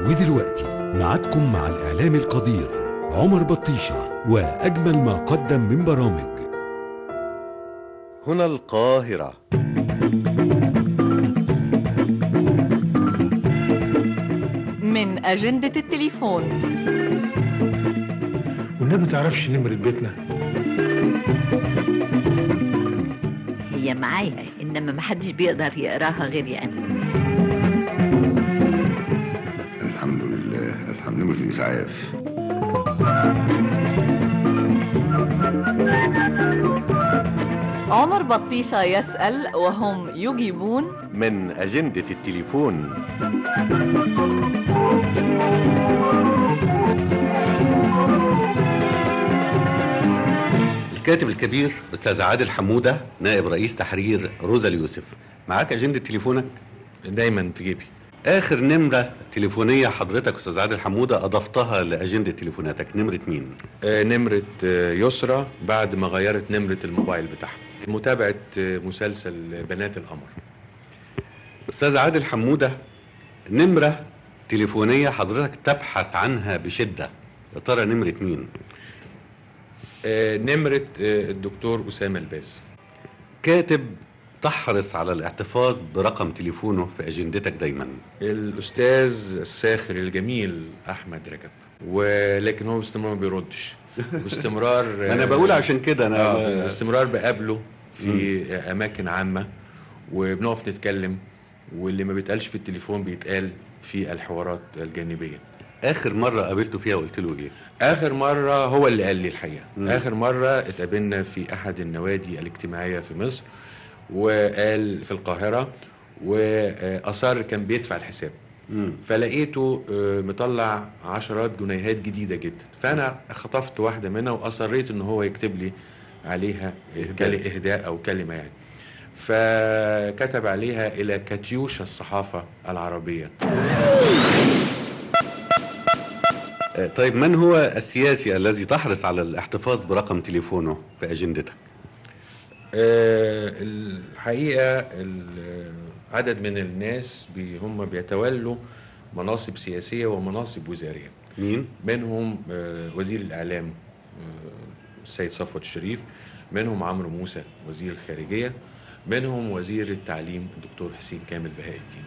ودلوقتي معادكم مع الإعلام القدير عمر بطيشة وأجمل ما قدم من برامج هنا القاهرة من أجندة التليفون والنبي تعرفش نمرة بيتنا هي معايا انما محدش بيقدر يقراها غيري انا الحمد لله الحمد لله في اسعاف عمر بطيشة يسأل وهم يجيبون من أجندة التليفون الكاتب الكبير استاذ عادل حموده نائب رئيس تحرير روزا اليوسف معاك اجنده تليفونك دايما في جيبي اخر نمره تليفونيه حضرتك استاذ عادل حموده اضفتها لاجنده تليفوناتك نمره مين آه، نمرة آه، يسرى بعد ما غيرت نمرة الموبايل بتاعها متابعة آه، مسلسل بنات القمر استاذ عادل حموده نمره تليفونيه حضرتك تبحث عنها بشده يا ترى نمره مين آه، نمرة آه، الدكتور أسامة الباز كاتب تحرص على الاحتفاظ برقم تليفونه في اجندتك دايما الأستاذ الساخر الجميل أحمد رجب ولكن هو باستمرار ما بيردش باستمرار آه، انا بقول عشان كده انا آه باستمرار بقابله في أماكن عامة وبنقف نتكلم واللي ما بيتقالش في التليفون بيتقال في الحوارات الجانبية اخر مره قابلته فيها قلت له ايه اخر مره هو اللي قال لي الحقيقه مم. اخر مره اتقابلنا في احد النوادي الاجتماعيه في مصر وقال في القاهره واصر كان بيدفع الحساب مم. فلقيته آه، مطلع عشرات جنيهات جديده جدا فانا خطفت واحده منها واصريت ان هو يكتب لي عليها إهداء. كل- اهداء او كلمه يعني فكتب عليها الى كاتيوشا الصحافه العربيه آه، طيب من هو السياسي الذي تحرص على الاحتفاظ برقم تليفونه في اجندتك آه، الحقيقة ال- عدد من الناس بي هم بيتولوا مناصب سياسية ومناصب وزارية مين منهم آه، وزير الإعلام آه، السيد صفوت الشريف منهم عمرو موسى وزير الخارجية منهم وزير التعليم الدكتور حسين كامل بهاء الدين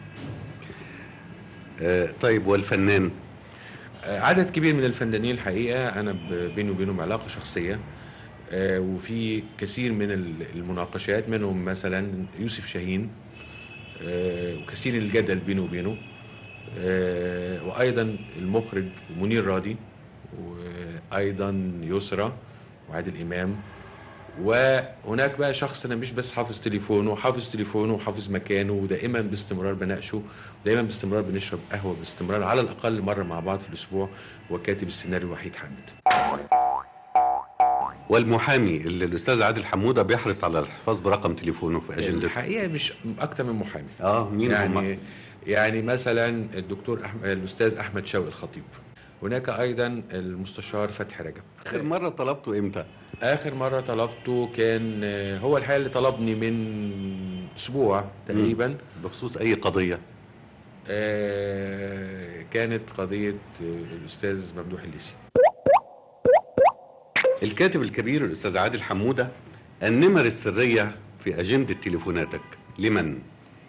آه، طيب والفنان آه، عدد كبير من الفنانين الحقيقه انا ب- بيني وبينهم علاقه شخصيه آه، وفي كثير من ال- المناقشات منهم مثلا يوسف شاهين آه، وكثير الجدل بينه وبينه آه، وايضا المخرج منير راضي وايضا يسرى وعادل امام وهناك بقى شخص انا مش بس حافظ تليفونه حافظ تليفونه وحافظ مكانه ودائما باستمرار بناقشه ودائما باستمرار بنشرب قهوه باستمرار على الاقل مره مع بعض في الاسبوع وكاتب السيناريو وحيد حامد والمحامي اللي الاستاذ عادل حموده بيحرص على الحفاظ برقم تليفونه في اجندته الحقيقه مش اكتر من محامي اه مين هم يعني يعني مثلا الدكتور أحمد الاستاذ احمد شوقي الخطيب هناك ايضا المستشار فتحي رجب اخر مره طلبته امتى اخر مره طلبته كان آه، هو الحقيقه اللي طلبني من اسبوع تقريبا بخصوص اي قضيه آه، كانت قضيه آه، الاستاذ ممدوح الليسي الكاتب الكبير الاستاذ عادل حموده النمر السريه في اجنده تليفوناتك لمن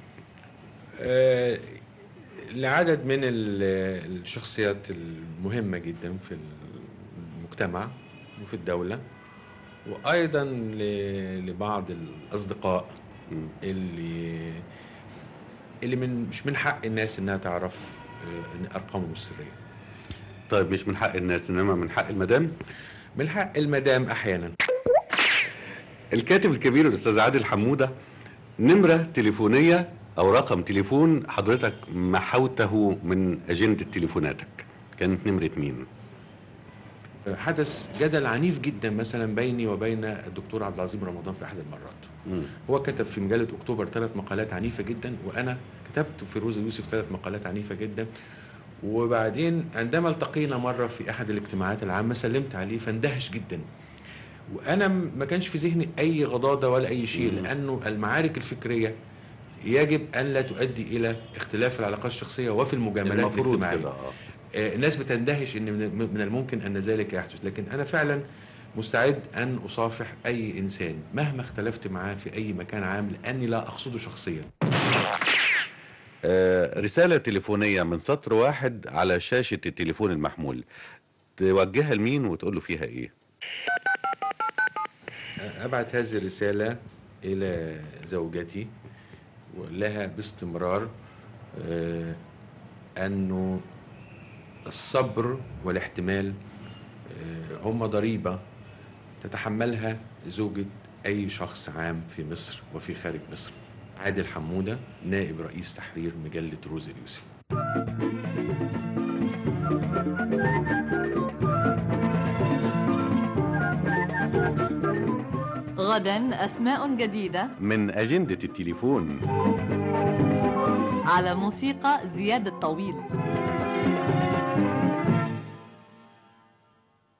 آه، لعدد من ال- الشخصيات المهمة جدا في المجتمع وفي الدولة وأيضا ل- لبعض الأصدقاء مم. اللي اللي من مش من حق الناس إنها تعرف آه، إن أرقامهم السرية طيب مش من حق الناس انما من حق المدام من حق المدام أحيانا الكاتب الكبير الاستاذ عادل حموده نمره تليفونيه او رقم تليفون حضرتك محوته من اجنده تليفوناتك كانت نمره مين حدث جدل عنيف جدا مثلا بيني وبين الدكتور عبد العظيم رمضان في أحد المرات مم. هو كتب في مجلة أكتوبر ثلاث مقالات عنيفة جدا وأنا كتبت في روز يوسف ثلاث مقالات عنيفة جدا وبعدين عندما التقينا مرة في أحد الاجتماعات العامة سلمت عليه فاندهش جدا وأنا م- ما كانش في ذهني أي غضاضة ولا أي شيء مم. لأنه المعارك الفكرية يجب ان لا تؤدي الى اختلاف في العلاقات الشخصيه وفي المجاملات المفروض الاجتماعيه كده اه آه، الناس بتندهش ان من من الممكن ان ذلك يحدث لكن انا فعلا مستعد ان اصافح اي انسان مهما اختلفت معاه في اي مكان عام لاني لا اقصده شخصيا آه، رسالة تليفونية من سطر واحد على شاشة التليفون المحمول توجهها لمين وتقول له فيها ايه ابعت هذه الرساله الى زوجتي ولها باستمرار آه، انه الصبر والاحتمال آه، هم ضريبه تتحملها زوجة اي شخص عام في مصر وفي خارج مصر عادل حموده نائب رئيس تحرير مجله روز اليوسف غدا أسماء جديدة من أجندة التليفون على موسيقى زياد الطويل